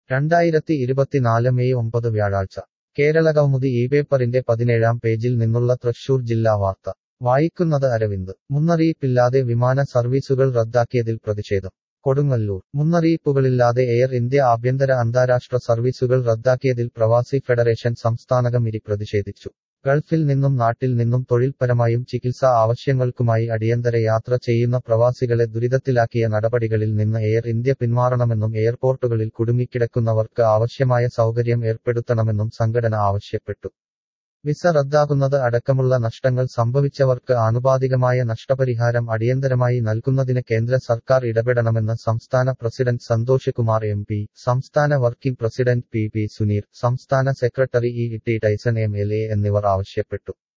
രണ്ടായിരത്തി ഇരുപത്തിനാല് മെയ് ഒമ്പത് വ്യാഴാഴ്ച കേരളകൗമുദി ഈ പേപ്പറിന്റെ പതിനേഴാം പേജിൽ നിന്നുള്ള തൃശൂർ ജില്ലാ വാർത്ത വായിക്കുന്നത് അരവിന്ദ് മുന്നറിയിപ്പില്ലാതെ വിമാന സർവീസുകൾ റദ്ദാക്കിയതിൽ പ്രതിഷേധം കൊടുങ്ങല്ലൂർ മുന്നറിയിപ്പുകളില്ലാതെ എയർ ഇന്ത്യ ആഭ്യന്തര അന്താരാഷ്ട്ര സർവീസുകൾ റദ്ദാക്കിയതിൽ പ്രവാസി ഫെഡറേഷൻ സംസ്ഥാനകമിരി പ്രതിഷേധിച്ചു ഗൾഫിൽ നിന്നും നാട്ടിൽ നിന്നും തൊഴിൽപരമായും ചികിത്സാ ആവശ്യങ്ങൾക്കുമായി അടിയന്തര യാത്ര ചെയ്യുന്ന പ്രവാസികളെ ദുരിതത്തിലാക്കിയ നടപടികളിൽ നിന്ന് എയർ ഇന്ത്യ പിന്മാറണമെന്നും എയർപോർട്ടുകളിൽ കുടുങ്ങിക്കിടക്കുന്നവർക്ക് ആവശ്യമായ സൗകര്യം ഏർപ്പെടുത്തണമെന്നും സംഘടന ആവശ്യപ്പെട്ടു വിസ റദ്ദാകുന്നത് അടക്കമുള്ള നഷ്ടങ്ങൾ സംഭവിച്ചവർക്ക് ആനുപാതികമായ നഷ്ടപരിഹാരം അടിയന്തരമായി നൽകുന്നതിന് കേന്ദ്ര സർക്കാർ ഇടപെടണമെന്ന് സംസ്ഥാന president Santhosh Kumar M P സംസ്ഥാന working president P P Suneer സംസ്ഥാന secretary E T Tyson M L A എന്നിവർ ആവശ്യപ്പെട്ടു